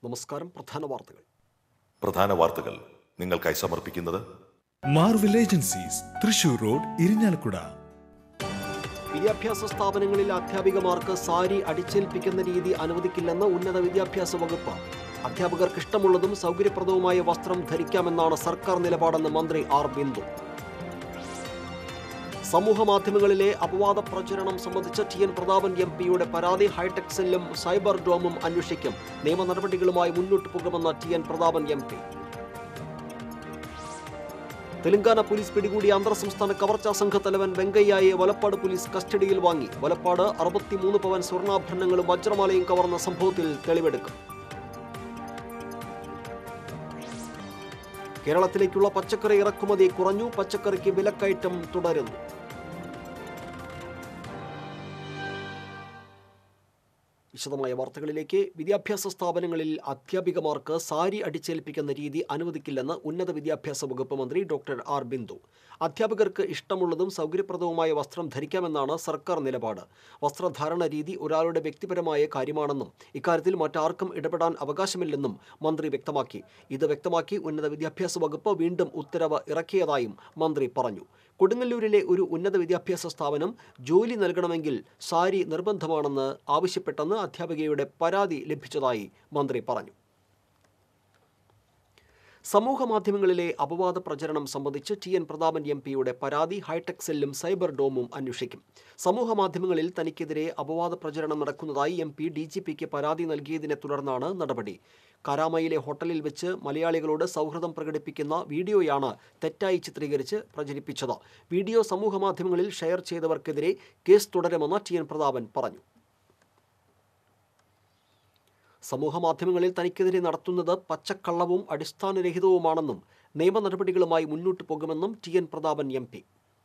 നമസ്കാരം പ്രധാന വാർത്തകൾ പ്രധാന വാർത്തകൾ നിങ്ങൾക്കായി സമർപ്പിക്കുന്നത് Marvel agencies Thrissur road Irinjalakuda വിദ്യാഭ്യാസ സ്ഥാപനങ്ങളിൽ അധ്യാപികമാർക്ക് സാരി അടിച്ചേൽപ്പിക്കുന്ന രീതി അനുവദിക്കില്ലെന്ന് ഉന്നത വിദ്യാഭ്യാസ വകുപ്പ് അധ്യാപകർക്ക് ഇഷ്ടമുള്ളതും സൗകര്യപ്രദവുമായ വസ്ത്രം ധരിക്കാമെന്നാണ് സർക്കാർ നിലപാടെന്ന് മന്ത്രി ആർ ബിന്ദു സമൂഹ മാധ്യമങ്ങളിലെ അപവാദ പ്രചരണം സംബന്ധിച്ച് ടി എൻ പ്രതാപൻ എം പിയുടെ പരാതി ഹൈടെക് സെല്ലും സൈബർ ഡോമും അന്വേഷിക്കും നിയമ നടപടികളുമായി മുന്നോട്ട് പോകുമെന്ന് T N Prathapan M P Telangana police പിടികൂടിയ അന്തർ സംസ്ഥാന കവർച്ചാ സംഘത്തലവൻ വെങ്കയ്യയെ വലപ്പാട് പോലീസ് കസ്റ്റഡിയിൽ വാങ്ങി വലപ്പാട് അറുപത്തിമൂന്ന് പവൻ സ്വർണ്ണാഭരണങ്ങളും വജ്രമാലയും കവർന്ന സംഭവത്തിൽ തെളിവെടുക്കും കേരളത്തിലേക്കുള്ള പച്ചക്കറി ഇറക്കുമതി കുറഞ്ഞു പച്ചക്കറിക്ക് വിലക്കയറ്റം തുടരുന്നു വിശദമായ വാർത്തകളിലേക്ക് വിദ്യാഭ്യാസ സ്ഥാപനങ്ങളിൽ അധ്യാപികമാർക്ക് സാരി അടിച്ചേൽപ്പിക്കുന്ന രീതി അനുവദിക്കില്ലെന്ന് ഉന്നത വിദ്യാഭ്യാസ വകുപ്പ് മന്ത്രി ഡോക്ടർ ആർ ബിന്ദു അധ്യാപകർക്ക് ഇഷ്ടമുള്ളതും സൗകര്യപ്രദവുമായ വസ്ത്രം ധരിക്കാമെന്നാണ് സർക്കാർ നിലപാട് വസ്ത്രധാരണ രീതി ഒരാളുടെ വ്യക്തിപരമായ കാര്യമാണെന്നും ഇക്കാര്യത്തിൽ മറ്റാർക്കും ഇടപെടാൻ അവകാശമില്ലെന്നും മന്ത്രി വ്യക്തമാക്കി ഇത് വ്യക്തമാക്കി ഉന്നത വിദ്യാഭ്യാസ വകുപ്പ് വീണ്ടും ഉത്തരവ് ഇറക്കിയതായും മന്ത്രി പറഞ്ഞു കൊടുങ്ങല്ലൂരിലെ ഒരു ഉന്നത വിദ്യാഭ്യാസ സ്ഥാപനം ജോലി നൽകണമെങ്കിൽ സാരി നിർബന്ധമാണെന്ന് ആവശ്യപ്പെട്ടെന്ന് അധ്യാപികയുടെ പരാതി ലഭിച്ചതായി മന്ത്രി പറഞ്ഞു സമൂഹ മാധ്യമങ്ങളിലെ അപവാദ പ്രചരണം സംബന്ധിച്ച് ടി എൻ പ്രതാപൻ എം പിയുടെ പരാതി ഹൈടെക് സെല്ലും സൈബർ ഡോമും അന്വേഷിക്കും സമൂഹ മാധ്യമങ്ങളിൽ തനിക്കെതിരെ അപവാദ പ്രചരണം നടക്കുന്നതായി എം പി ഡി ജി പിക്ക് പരാതി നൽകിയതിനെ തുടർന്നാണ് നടപടി കരാമയിലെ ഹോട്ടലിൽ വെച്ച് മലയാളികളോട് സൗഹൃദം പ്രകടിപ്പിക്കുന്ന വീഡിയോയാണ് തെറ്റായി ചിത്രീകരിച്ച് പ്രചരിപ്പിച്ചത് വീഡിയോ സമൂഹ മാധ്യമങ്ങളിൽ ഷെയർ ചെയ്തവർക്കെതിരെ കേസ് തുടരുമെന്ന് ടി എൻ പ്രതാപൻ പറഞ്ഞു സമൂഹ മാധ്യമങ്ങളിൽ തനിക്കെതിരെ നടത്തുന്നത് പച്ചക്കള്ളവും അടിസ്ഥാനരഹിതവുമാണെന്നും നിയമ നടപടികളുമായി മുന്നോട്ട് പോകുമെന്നും T N Prathapan M P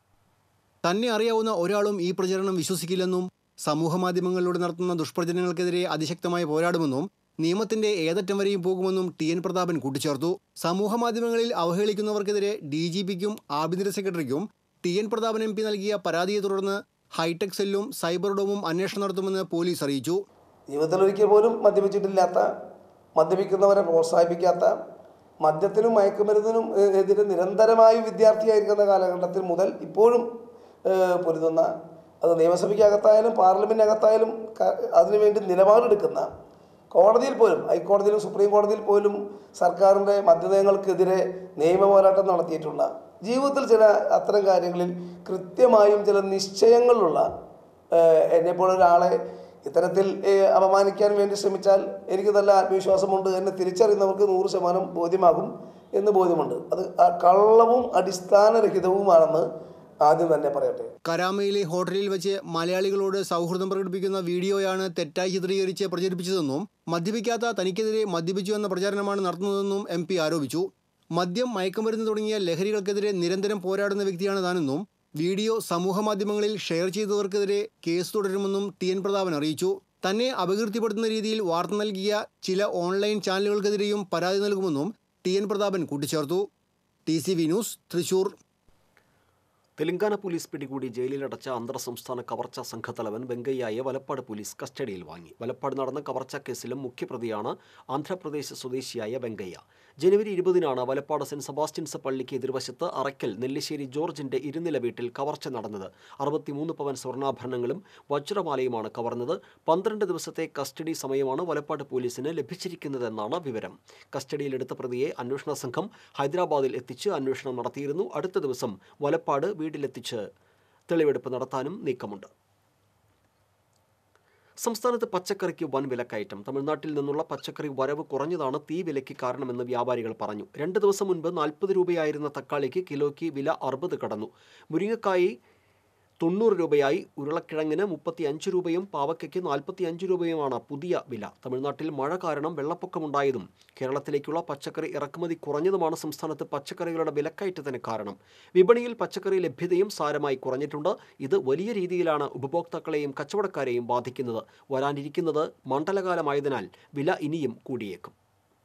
തന്നെ അറിയാവുന്ന ഒരാളും ഈ പ്രചരണം വിശ്വസിക്കില്ലെന്നും സമൂഹമാധ്യമങ്ങളിലൂടെ നടത്തുന്ന ദുഷ്പ്രചരണങ്ങൾക്കെതിരെ അതിശക്തമായി പോരാടുമെന്നും നിയമത്തിന്റെ ഏതറ്റം വരെയും പോകുമെന്നും ടി എൻ പ്രതാപൻ കൂട്ടിച്ചേർത്തു സമൂഹമാധ്യമങ്ങളിൽ അവഹേളിക്കുന്നവർക്കെതിരെ ഡി ജി പിക്കും ആഭ്യന്തര സെക്രട്ടറിക്കും T N Prathapan M P നൽകിയ പരാതിയെ തുടർന്ന് ഹൈടെക് സെല്ലും സൈബർ ഡോമും അന്വേഷണം നടത്തുമെന്ന് പോലീസ് അറിയിച്ചു ജീവിതത്തിൽ ഒരിക്കൽ പോലും മദ്യപിച്ചിട്ടില്ലാത്ത മദ്യപിക്കുന്നവരെ പ്രോത്സാഹിപ്പിക്കാത്ത മദ്യത്തിനും മയക്കുമരുന്നിനും ഏ, എതിരെ നിരന്തരമായി വിദ്യാർത്ഥിയായിരിക്കുന്ന കാലഘട്ടത്തിൽ മുതൽ ഇപ്പോഴും ഏ, പൊരുതുന്ന അത് നിയമസഭയ്ക്കകത്തായാലും പാർലമെൻറ്റിനകത്തായാലും ക- അതിനുവേണ്ടി നിലപാടെടുക്കുന്ന കോടതിയിൽ പോലും ഹൈക്കോടതിയിലും സുപ്രീം കോടതിയിൽ പോലും സർക്കാരിൻ്റെ മദ്യനയങ്ങൾക്കെതിരെ നിയമ പോരാട്ടം നടത്തിയിട്ടുള്ള ജീവിതത്തിൽ ചില അത്തരം കാര്യങ്ങളിൽ കൃത്യമായും ചില നിശ്ചയങ്ങളുള്ള എന്നെപ്പോലെ ഒരാളെ ഇത്തരത്തിൽ ഏഹ്, അപമാനിക്കാൻ വേണ്ടി ശ്രമിച്ചാൽ എനിക്ക് നല്ല ആത്മവിശ്വാസമുണ്ട് എന്നെ തിരിച്ചറിയുന്നവർക്ക് നൂറ് ശതമാനം ബോധ്യമാകും എന്ന് ബോധ്യമുണ്ട് അത് ആ കള്ളവും അടിസ്ഥാനരഹിതവുമാണെന്ന് ആദ്യം തന്നെ പറയട്ടെ കരാമയിലെ ഹോട്ടലിൽ വെച്ച് മലയാളികളോട് സൗഹൃദം പ്രകടിപ്പിക്കുന്ന വീഡിയോയാണ് തെറ്റായി ചിത്രീകരിച്ച് പ്രചരിപ്പിച്ചതെന്നും മദ്യപിക്കാത്ത തനിക്കെതിരെ മദ്യപിച്ചു എന്ന പ്രചാരണമാണ് നടത്തുന്നതെന്നും എം പി ആരോപിച്ചു മദ്യം മയക്കുമരുന്ന് തുടങ്ങിയ ലഹരികൾക്കെതിരെ നിരന്തരം പോരാടുന്ന വ്യക്തിയാണ് താനെന്നും വീഡിയോ സമൂഹമാധ്യമങ്ങളിൽ ഷെയർ ചെയ്തവർക്കെതിരെ കേസ് തുടരുമെന്നും ടി എൻ പ്രതാപൻ അറിയിച്ചു തന്നെ അപകീർത്തിപ്പെടുത്തുന്ന രീതിയിൽ വാർത്ത നൽകിയ ചില ഓൺലൈൻ ചാനലുകൾക്കെതിരെയും പരാതി നൽകുമെന്നും ടി എൻ പ്രതാപൻ കൂട്ടിച്ചേർത്തു T C V news Thrissur Telangana police പിടികൂടി ജയിലിലടച്ച അന്തർ സംസ്ഥാന കവർച്ചാ സംഘത്തലവൻ വെങ്കയ്യയെ വലപ്പാട് പോലീസ് കസ്റ്റഡിയിൽ വാങ്ങി വലപ്പാട് നടന്ന കവർച്ചാ കേസിലും മുഖ്യപ്രതിയാണ് ആന്ധ്രാപ്രദേശ് സ്വദേശിയായ വെങ്കയ്യ ജനുവരി ഇരുപതിനാണ് വലപ്പാട് സെന്റ് സെബാസ്റ്റ്യൻസ് പള്ളിക്ക് എതിർവശത്ത് അറയ്ക്കൽ നെല്ലിശ്ശേരി ജോർജിന്റെ ഇരുനില വീട്ടിൽ കവർച്ച നടന്നത് അറുപത്തിമൂന്ന് പവൻ സ്വർണ്ണാഭരണങ്ങളും വജ്രമാലയുമാണ് കവർന്നത് പന്ത്രണ്ട് ദിവസത്തെ കസ്റ്റഡി സമയമാണ് വലപ്പാട് പോലീസിന് ലഭിച്ചിരിക്കുന്നതെന്നാണ് വിവരം കസ്റ്റഡിയിലെടുത്ത പ്രതിയെ അന്വേഷണ സംഘം ഹൈദരാബാദിൽ എത്തിച്ച് അന്വേഷണം നടത്തിയിരുന്നു അടുത്ത ദിവസം വലപ്പാട് വീട്ടിലെത്തിച്ച് തെളിവെടുപ്പ് നടത്താനും നീക്കമുണ്ട് സംസ്ഥാനത്ത് പച്ചക്കറിക്ക് വൻ വിലക്കയറ്റം തമിഴ്നാട്ടിൽ നിന്നുള്ള പച്ചക്കറി വരവ് കുറഞ്ഞതാണ് തീ വിലയ്ക്ക് കാരണമെന്ന് വ്യാപാരികൾ പറഞ്ഞു രണ്ട് ദിവസം മുൻപ് നാൽപ്പത് രൂപയായിരുന്ന തക്കാളിക്ക് കിലോയ്ക്ക് വില അറുപത് കടന്നു മുരിങ്ങക്കായി തൊണ്ണൂറ് രൂപയായി ഉരുളക്കിഴങ്ങിന് മുപ്പത്തി അഞ്ച് രൂപയും പാവയ്ക്കയ്ക്ക് നാൽപ്പത്തി അഞ്ച് രൂപയുമാണ് പുതിയ വില തമിഴ്നാട്ടിൽ മഴ കാരണം വെള്ളപ്പൊക്കമുണ്ടായതും കേരളത്തിലേക്കുള്ള പച്ചക്കറി ഇറക്കുമതി കുറഞ്ഞതുമാണ് സംസ്ഥാനത്ത് പച്ചക്കറികളുടെ വിലക്കയറ്റത്തിന് കാരണം വിപണിയിൽ പച്ചക്കറി ലഭ്യതയും സാരമായി കുറഞ്ഞിട്ടുണ്ട് ഇത് വലിയ രീതിയിലാണ് ഉപഭോക്താക്കളെയും കച്ചവടക്കാരെയും ബാധിക്കുന്നത് വരാനിരിക്കുന്നത് മണ്ഡലകാലമായതിനാൽ വില ഇനിയും കൂടിയേക്കും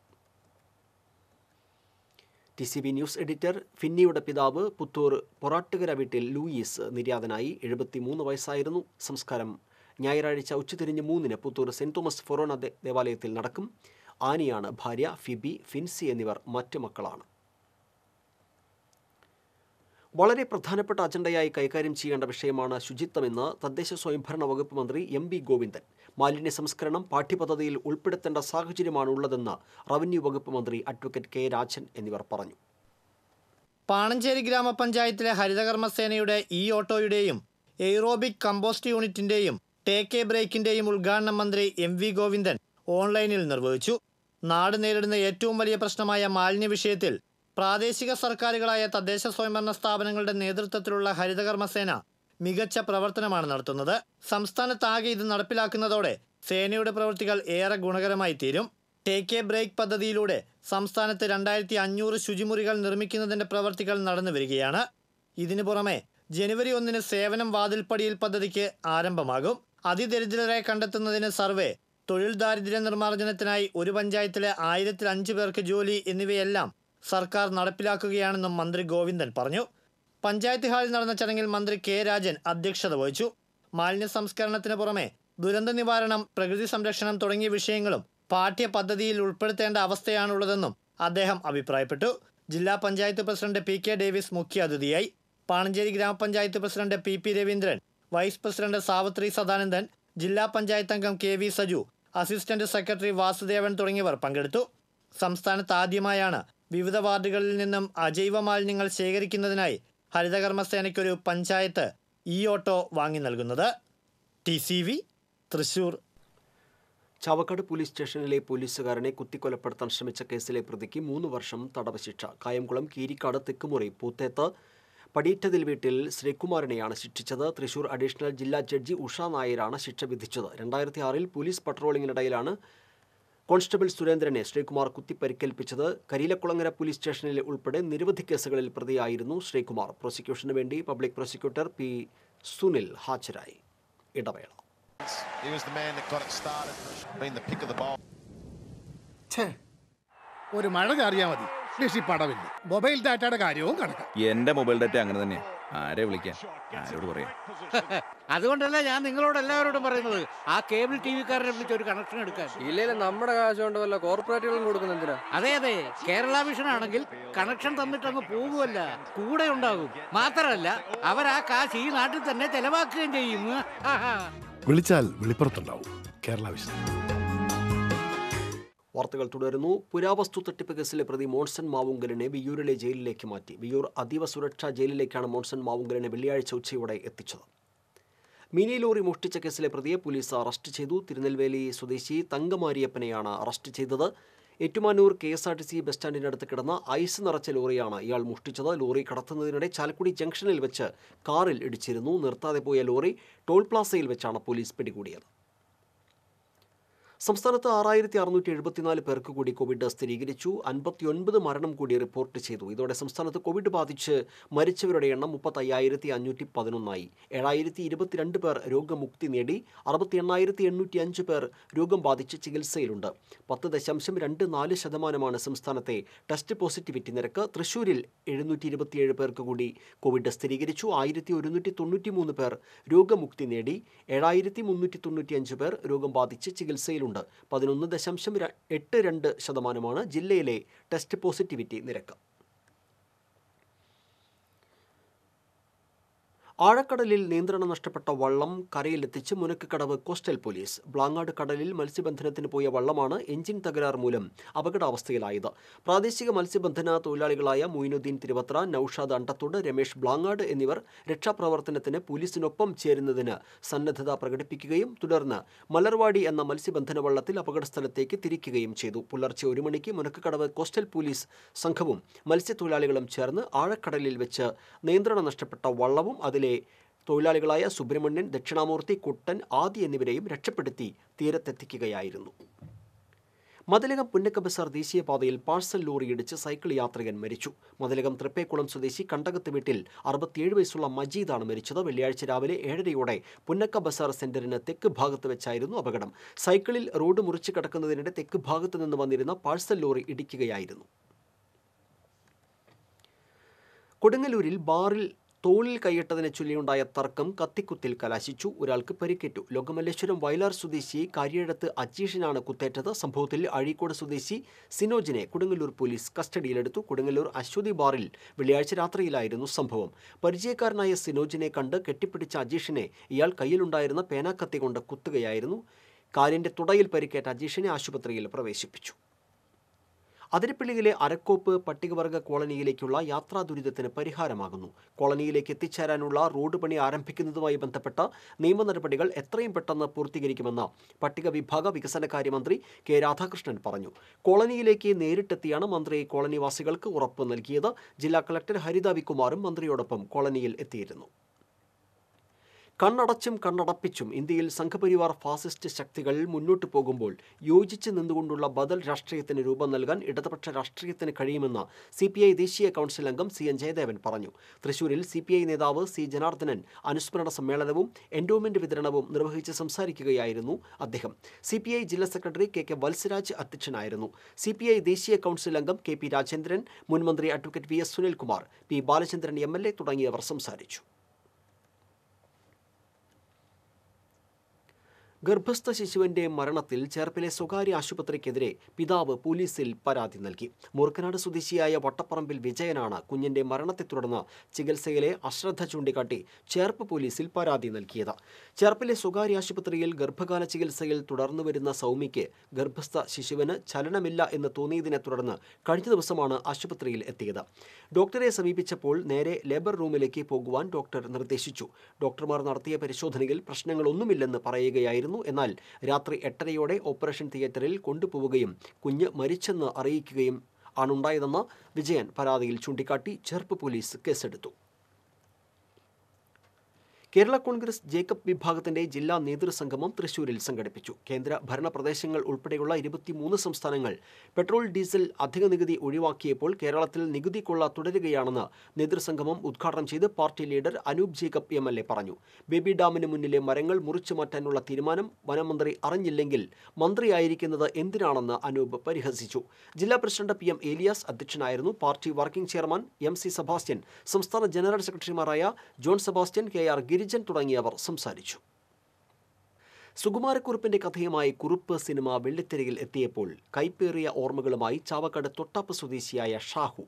T C B news editor ഫിന്നിയുടെ പിതാവ് പുത്തൂർ പൊറാട്ടുകര വീട്ടിൽ ലൂയിസ് നിര്യാതനായി എഴുപത്തിമൂന്ന് വയസ്സായിരുന്നു സംസ്കാരം ഞായറാഴ്ച ഉച്ചതിരിഞ്ഞ് മൂന്നിന് പുത്തൂർ സെൻറ് തോമസ് ഫൊറോണ ദേ- ദേവാലയത്തിൽ നടക്കും ആനിയാണ് ഭാര്യ ഫിബി ഫിൻസി എന്നിവർ മറ്റ് മക്കളാണ് വളരെ പ്രധാനപ്പെട്ട അജണ്ടയായി കൈകാര്യം ചെയ്യേണ്ട വിഷയമാണ് ശുചിത്വമെന്ന് തദ്ദേശ സ്വയംഭരണ വകുപ്പ് മന്ത്രി എം വി ഗോവിന്ദൻ മാലിന്യ സംസ്കരണം പാഠ്യപദ്ധതിയിൽ ഉൾപ്പെടുത്തേണ്ട സാഹചര്യമാണ് ഉള്ളതെന്ന് റവന്യൂ വകുപ്പ് മന്ത്രി അഡ്വക്കേറ്റ് കെ രാജൻ എന്നിവർ പറഞ്ഞു പാണഞ്ചേരി ഗ്രാമപഞ്ചായത്തിലെ ഹരിതകർമ്മസേനയുടെ ഇ ഓട്ടോയുടെയും എയ്റോബിക് കമ്പോസ്റ്റ് യൂണിറ്റിന്റെയും ടേക്ക് എ ബ്രേക്കിന്റെയും ഉദ്ഘാടനം മന്ത്രി എം വി ഗോവിന്ദൻ ഓൺലൈനിൽ നിർവഹിച്ചു നാട് നേരിടുന്ന ഏറ്റവും വലിയ പ്രശ്നമായ മാലിന്യ വിഷയത്തിൽ പ്രാദേശിക സർക്കാരുകളായ തദ്ദേശ സ്വയംഭരണ സ്ഥാപനങ്ങളുടെ നേതൃത്വത്തിലുള്ള ഹരിതകർമ്മസേന മികച്ച പ്രവർത്തനമാണ് നടത്തുന്നത് സംസ്ഥാനത്താകെ ഇത് നടപ്പിലാക്കുന്നതോടെ സേനയുടെ പ്രവൃത്തികൾ ഏറെ ഗുണകരമായി തീരും ടേക്ക് എ ബ്രേക്ക് പദ്ധതിയിലൂടെ സംസ്ഥാനത്ത് രണ്ടായിരത്തി അഞ്ഞൂറ് ശുചിമുറികൾ നിർമ്മിക്കുന്നതിന്റെ പ്രവർത്തികൾ നടന്നു വരികയാണ് ഇതിനു പുറമെ ജനുവരി ഒന്നിന് സേവനം വാതിൽപ്പടിയിൽ പദ്ധതിക്ക് ആരംഭമാകും അതിദരിദ്രരെ കണ്ടെത്തുന്നതിന് സർവേ തൊഴിൽ ദാരിദ്ര്യ നിർമ്മാർജ്ജനത്തിനായി ഒരു പഞ്ചായത്തിലെ ആയിരത്തിൽ അഞ്ച് പേർക്ക് ജോലി എന്നിവയെല്ലാം സർക്കാർ നടപ്പിലാക്കുകയാണെന്നും മന്ത്രി ഗോവിന്ദൻ പറഞ്ഞു പഞ്ചായത്ത് ഹാളിൽ നടന്ന ചടങ്ങിൽ മന്ത്രി കെ രാജൻ അധ്യക്ഷത വഹിച്ചു മാലിന്യ സംസ്കരണത്തിന് പുറമെ ദുരന്ത നിവാരണം പ്രകൃതി സംരക്ഷണം തുടങ്ങിയ വിഷയങ്ങളും പാഠ്യ പദ്ധതിയിൽ ഉൾപ്പെടുത്തേണ്ട അവസ്ഥയാണുള്ളതെന്നും അദ്ദേഹം അഭിപ്രായപ്പെട്ടു ജില്ലാ panchayat president P K Davis മുഖ്യ അതിഥിയായി പാണഞ്ചേരി ഗ്രാമപഞ്ചായത്ത് president P P Raveendran vice president Savithri Sadanandan ജില്ലാ പഞ്ചായത്ത് അംഗം K V Saju assistant secretary Vasudevan തുടങ്ങിയവർ പങ്കെടുത്തു സംസ്ഥാനത്ത് ആദ്യമായാണ് വിവിധ വാർഡുകളിൽ നിന്നും അജൈവ മാലിന്യങ്ങൾ ശേഖരിക്കുന്നതിനായി ഹരിതകർമ്മസേനയ്ക്കൊരു പഞ്ചായത്ത് ഇ ഓട്ടോ വാങ്ങി നൽകുന്നത് T C V Thrissur Chavakkad police സ്റ്റേഷനിലെ പോലീസുകാരനെ കുത്തിക്കൊലപ്പെടുത്താൻ ശ്രമിച്ച കേസിലെ പ്രതിക്ക് മൂന്ന് വർഷം തടവ് ശിക്ഷ കായംകുളം കീരിക്കാട് തെക്കുമുറി പൂത്തേത്ത് പടിയറ്റതിൽ വീട്ടിൽ ശ്രീകുമാരനെയാണ് ശിക്ഷിച്ചത് തൃശൂർ അഡീഷണൽ ജില്ലാ ജഡ്ജി ഉഷ നായരാണ് ശിക്ഷ വിധിച്ചത് രണ്ടായിരത്തി ആറിൽ പോലീസ് പട്രോളിങ്ങിനിടയിലാണ് കോൺസ്റ്റബിൾ സുരേന്ദ്രനെ ശ്രീകുമാർ കുത്തിപ്പരിക്കേൽപ്പിച്ചത് കരിയിലക്കുളങ്ങര പോലീസ് സ്റ്റേഷനിൽ ഉൾപ്പെടെ നിരവധി കേസുകളിൽ പ്രതിയായിരുന്നു ശ്രീകുമാർ പ്രോസിക്യൂഷന് വേണ്ടി പബ്ലിക് പ്രോസിക്യൂട്ടർ പി സുനിൽ ഹാജരായി ഇടവേള He was the man that got it started, been the pick of the bowl. ഛേ ഒരു മഴ ചാറിയാ മതി രക്ഷിപ്പടവില്ല മൊബൈൽ ഡാറ്റയുടെ കാര്യവും കണക്കാം എന്റെ മൊബൈൽ ഡാറ്റ അങ്ങനെ തന്നെയാ ആരെ വിളിക്കാൻ ആരോട് പറയാം അതുകൊണ്ടല്ല ഞാൻ നിങ്ങളോട് എല്ലാവരോടും പറയുന്നത് ആ കേബിൾ ടി വിക്കാരനെ വിളിച്ച് ഒരു കണക്ഷൻ എടുക്കാൻ ഇല്ലെങ്കിൽ നമ്മുടെ കാശ് കൊണ്ട് വല്ല കോർപ്പറേറ്റുകളും കൊടുക്കുന്ന എന്തിനാ അതെ അതെ കേരള വിഷൻ ആണെങ്കിൽ കണക്ഷൻ തന്നിട്ട് അങ്ങ് പോകുമല്ല കൂടെ ഉണ്ടാകും മാത്രമല്ല അവർ ആ കാശ് ഈ നാട്ടിൽ തന്നെ ചെലവാക്കുകയും ചെയ്യും ആഹാ. വിളിച്ചാൽ വെളിപ്പുറത്തുണ്ടാവും കേരള വിഷൻ വാർത്തകൾ തുടരുന്നു പുരാവസ്തു തട്ടിപ്പ് കേസിലെ പ്രതി മോൺസൺ മാവുങ്കലിനെ വിയ്യൂരിലെ ജയിലിലേക്ക് മാറ്റി വിയ്യൂർ അതീവ സുരക്ഷാ ജയിലിലേക്കാണ് മോൺസൺ മാവുങ്കലിനെ വെള്ളിയാഴ്ച ഉച്ചയോടെ എത്തിച്ചത് മിനി ലോറി മോഷ്ടിച്ച കേസിലെ പ്രതിയെ പോലീസ് അറസ്റ്റ് ചെയ്തു തിരുനെൽവേലി സ്വദേശി തങ്കമാരിയപ്പനെയാണ് അറസ്റ്റ് ചെയ്തത് Ettumanoor K S R T C bus സ്റ്റാൻഡിനടുത്ത് കിടന്ന ഐസ് നിറച്ച ലോറിയാണ് ഇയാൾ മോഷ്ടിച്ചത് ലോറി കടത്തുന്നതിനിടെ ചാലക്കുടി ജംഗ്ഷനിൽ വെച്ച് കാറിൽ ഇടിച്ചിരുന്നു നിർത്താതെ പോയ ലോറി ടോൾ പ്ലാസയിൽ വെച്ചാണ് പോലീസ് പിടികൂടിയത് സംസ്ഥാനത്ത് ആറായിരത്തി അറുന്നൂറ്റി എഴുപത്തിനാല് പേർക്ക് കൂടി കോവിഡ് സ്ഥിരീകരിച്ചു അൻപത്തിയൊൻപത് മരണം കൂടി റിപ്പോർട്ട് ചെയ്തു ഇതോടെ സംസ്ഥാനത്ത് കോവിഡ് ബാധിച്ച് മരിച്ചവരുടെ എണ്ണം മുപ്പത്തയ്യായിരത്തി അഞ്ഞൂറ്റി പതിനൊന്നായി ഏഴായിരത്തി ഇരുപത്തിരണ്ട് പേർ രോഗമുക്തി നേടി അറുപത്തി എണ്ണായിരത്തി എണ്ണൂറ്റി അഞ്ച് പേർ രോഗം ബാധിച്ച് ചികിത്സയിലുണ്ട് പത്ത് ദശാംശം രണ്ട് നാല് ശതമാനമാണ് സംസ്ഥാനത്തെ ടെസ്റ്റ് പോസിറ്റിവിറ്റി നിരക്ക് തൃശൂരിൽ എഴുന്നൂറ്റി ഇരുപത്തിയേഴ് പേർക്ക് കൂടി കോവിഡ് സ്ഥിരീകരിച്ചു ആയിരത്തി ഒരുന്നൂറ്റി തൊണ്ണൂറ്റി മൂന്ന് പേർ രോഗമുക്തി നേടി ഏഴായിരത്തി മുന്നൂറ്റി തൊണ്ണൂറ്റിയഞ്ച് പേർ രോഗം ബാധിച്ച് ചികിത്സയിലുണ്ട് പതിനൊന്ന് ദശാംശം ര- എട്ട് രണ്ട് ശതമാനമാണ് ജില്ലയിലെ ടെസ്റ്റ് പോസിറ്റിവിറ്റി നിരക്ക് ആഴക്കടലിൽ നിയന്ത്രണം നഷ്ടപ്പെട്ട വള്ളം കരയിലെത്തിച്ച് മുനക്കക്കടവ് കോസ്റ്റൽ പോലീസ് ബ്ലാങ്ങാട് കടലിൽ മത്സ്യബന്ധനത്തിന് പോയ വള്ളമാണ് എഞ്ചിൻ തകരാർ മൂലം അപകടാവസ്ഥയിലായത് പ്രാദേശിക മത്സ്യബന്ധന തൊഴിലാളികളായ മൊയിനുദ്ദീൻ തിരുവത്ര നൌഷാദ് അണ്ടത്തോട് രമേഷ് ബ്ലാങ്ങാട് എന്നിവർ രക്ഷാപ്രവർത്തനത്തിന് പോലീസിനൊപ്പം ചേരുന്നതിന് സന്നദ്ധത പ്രകടിപ്പിക്കുകയും തുടർന്ന് മലർവാടി എന്ന മത്സ്യബന്ധന വള്ളത്തിൽ അപകടസ്ഥലത്തേക്ക് തിരിക്കുകയും ചെയ്തു പുലർച്ചെ ഒരു മണിക്ക് മുനക്കക്കടവ് കോസ്റ്റൽ പോലീസ് സംഘവും മത്സ്യത്തൊഴിലാളികളും ചേർന്ന് ആഴക്കടലിൽ വെച്ച് നിയന്ത്രണം നഷ്ടപ്പെട്ട വള്ളവും അതിലെ തൊഴിലാളികളായ സുബ്രഹ്മണ്യൻ ദക്ഷിണാമൂർത്തി കുട്ടൻ ആദി എന്നിവരെയും രക്ഷപ്പെടുത്തി തീരത്തെത്തിക്കുകയായിരുന്നു മതിലകം പുന്നക്ക ബസാർ ദേശീയപാതയിൽ പാഴ്സൽ ലോറി ഇടിച്ച് സൈക്കിൾ യാത്രികൻ മരിച്ചു മതിലകം തൃപ്പേക്കുളം സ്വദേശി കണ്ടകത്ത് വീട്ടിൽ അറുപത്തിയേഴ് വയസ്സുള്ള മജീദാണ് മരിച്ചത് വെള്ളിയാഴ്ച രാവിലെ ഏഴരയോടെ പുന്നക്ക ബസാർ സെന്ററിന് തെക്ക് ഭാഗത്ത് വെച്ചായിരുന്നു അപകടം സൈക്കിളിൽ റോഡ് മുറിച്ച് കടക്കുന്നതിനിടെ തെക്ക് ഭാഗത്ത് നിന്ന് വന്നിരുന്ന പാഴ്സൽ ലോറി ഇടിക്കുകയായിരുന്നു കൊടുങ്ങല്ലൂരിൽ ബാറിൽ തോളിൽ കൈയിട്ടതിനെ ചൊല്ലിയുണ്ടായ തർക്കം കത്തിക്കുത്തിൽ കലാശിച്ചു ഒരാൾക്ക് പരിക്കേറ്റു ലോകമല്ലേശ്വരം വയലാർ സ്വദേശി കാര്യഴത്ത് അജീഷിനാണ് കുത്തേറ്റത് സംഭവത്തിൽ അഴീക്കോട് സ്വദേശി സിനോജിനെ കൊടുങ്ങല്ലൂർ പോലീസ് കസ്റ്റഡിയിലെടുത്തു കൊടുങ്ങല്ലൂർ അശ്വതി ബാറിൽ വെള്ളിയാഴ്ച രാത്രിയിലായിരുന്നു സംഭവം പരിചയക്കാരനായ സിനോജിനെ കണ്ട് കെട്ടിപ്പിടിച്ച അജീഷിനെ ഇയാൾ കയ്യിലുണ്ടായിരുന്ന പേനാക്കത്തി കൊണ്ട് കുത്തുകയായിരുന്നു കാലിന്റെ തുടയിൽ പരിക്കേറ്റ അജീഷിനെ ആശുപത്രിയിൽ പ്രവേശിപ്പിച്ചു അതിരപ്പള്ളിയിലെ അരക്കോപ്പ് പട്ടികവർഗ കോളനിയിലേക്കുള്ള യാത്രാ ദുരിതത്തിന് പരിഹാരമാകുന്നു കോളനിയിലേക്ക് എത്തിച്ചേരാനുള്ള റോഡ് പണി ആരംഭിക്കുന്നതുമായി ബന്ധപ്പെട്ട നിയമ നടപടികൾ എത്രയും പെട്ടെന്ന് പൂർത്തീകരിക്കുമെന്ന് പട്ടിക വിഭാഗ വികസനകാര്യമന്ത്രി കെ രാധാകൃഷ്ണൻ പറഞ്ഞു കോളനിയിലേക്ക് നേരിട്ടെത്തിയാണ് മന്ത്രി കോളനിവാസികൾക്ക് ഉറപ്പ് നൽകിയത് ജില്ലാ കളക്ടർ ഹരിത വികുമാറും മന്ത്രിയോടൊപ്പം കോളനിയിൽ എത്തിയിരുന്നു കണ്ണടച്ചും കണ്ണടപ്പിച്ചും ഇന്ത്യയിൽ സംഘപരിവാർ ഫാസിസ്റ്റ് ശക്തികൾ മുന്നോട്ടു പോകുമ്പോൾ യോജിച്ച് നിന്നുകൊണ്ടുള്ള ബദൽ രാഷ്ട്രീയത്തിന് രൂപം നൽകാൻ ഇടതുപക്ഷ രാഷ്ട്രീയത്തിന് കഴിയുമെന്ന് സി പി ഐ ദേശീയ കൗൺസിൽ അംഗം സി എൻ ജയദേവൻ പറഞ്ഞു തൃശൂരിൽ സി പി ഐ നേതാവ് സി ജനാർദ്ദനൻ അനുസ്മരണ സമ്മേളനവും എൻഡോമെന്റ് വിതരണവും നിർവഹിച്ച് സംസാരിക്കുകയായിരുന്നു അദ്ദേഹം സി പി ഐ ജില്ലാ സെക്രട്ടറി കെ കെ വത്സരാജ് അധ്യക്ഷനായിരുന്നു സി പി ഐ ദേശീയ കൗൺസിൽ അംഗം കെ പി രാജേന്ദ്രൻ മുൻ മന്ത്രി advocate V S Sunilkumar P Balachandran M L A തുടങ്ങിയവർ സംസാരിച്ചു ഗർഭസ്ഥ ശിശുവിന്റെ മരണത്തിൽ ചേർപ്പിലെ സ്വകാര്യ ആശുപത്രിക്കെതിരെ പിതാവ് പോലീസിൽ പരാതി നൽകി മൂർക്കനാട് സ്വദേശിയായ വട്ടപ്പറമ്പിൽ വിജയനാണ് കുഞ്ഞിന്റെ മരണത്തെ തുടർന്ന് ചികിത്സയിലെ അശ്രദ്ധ ചൂണ്ടിക്കാട്ടി ചേർപ്പ് പോലീസിൽ പരാതി നൽകിയത് ചേർപ്പിലെ സ്വകാര്യ ആശുപത്രിയിൽ ഗർഭകാല ചികിത്സയിൽ തുടർന്നു വരുന്ന സൗമ്യയ്ക്ക് ഗർഭസ്ഥ ശിശുവിന് ചലനമില്ല എന്ന് തോന്നിയതിനെ തുടർന്ന് കഴിഞ്ഞ ദിവസമാണ് ആശുപത്രിയിൽ എത്തിയത് ഡോക്ടറെ സമീപിച്ചപ്പോൾ നേരെ ലേബർ റൂമിലേക്ക് പോകുവാൻ ഡോക്ടർ നിർദ്ദേശിച്ചു ഡോക്ടർമാർ നടത്തിയ പരിശോധനയിൽ പ്രശ്നങ്ങളൊന്നുമില്ലെന്ന് പറയുകയായിരുന്നു എന്നാൽ രാത്രി എട്ടരയോടെ ഓപ്പറേഷൻ തിയേറ്ററിൽ കൊണ്ടുപോവുകയും കുഞ്ഞ് മരിച്ചെന്ന് അറിയിക്കുകയും ആണുണ്ടായതെന്ന് വിജയൻ പരാതിയിൽ ചൂണ്ടിക്കാട്ടി ചേർപ്പ് പോലീസ് കേസെടുത്തു കേരള കോൺഗ്രസ് ജേക്കബ് വിഭാഗത്തിന്റെ ജില്ലാ നേതൃസംഗമം തൃശൂരിൽ സംഘടിപ്പിച്ചു കേന്ദ്ര ഭരണ പ്രദേശങ്ങൾ ഉൾപ്പെടെയുള്ള ഇരുപത്തിമൂന്ന് സംസ്ഥാനങ്ങൾ പെട്രോൾ ഡീസൽ അധിക നികുതി ഒഴിവാക്കിയപ്പോൾ കേരളത്തിൽ നികുതി കൊള്ള തുടരുകയാണെന്ന് നേതൃസംഗമം ഉദ്ഘാടനം ചെയ്ത് party leader Anoop Jacob M L A പറഞ്ഞു ബേബി ഡാമിന് മുന്നിലെ മരങ്ങൾ മുറിച്ചു മാറ്റാനുള്ള തീരുമാനം വനമന്ത്രി അറിഞ്ഞില്ലെങ്കിൽ മന്ത്രിയായിരിക്കുന്നത് എന്തിനാണെന്ന് അനൂപ് പരിഹസിച്ചു ജില്ലാ പ്രസിഡന്റ് പി എം ഏലിയാസ് അധ്യക്ഷനായിരുന്നു party working chairman M C Sebastian സംസ്ഥാന ജനറൽ സെക്രട്ടറിമാരായ John Sebastian K R Girijan തുടങ്ങിയവർ സംസാരിച്ചു സുകുമാരക്കുറുപ്പിന്റെ കഥയുമായി കുറുപ്പ് സിനിമ വെള്ളിത്തിരയിൽ എത്തിയപ്പോൾ കൈപ്പേറിയ ഓർമ്മകളുമായി ചാവക്കാട് തൊട്ടാപ്പ് സ്വദേശിയായ ഷാഹു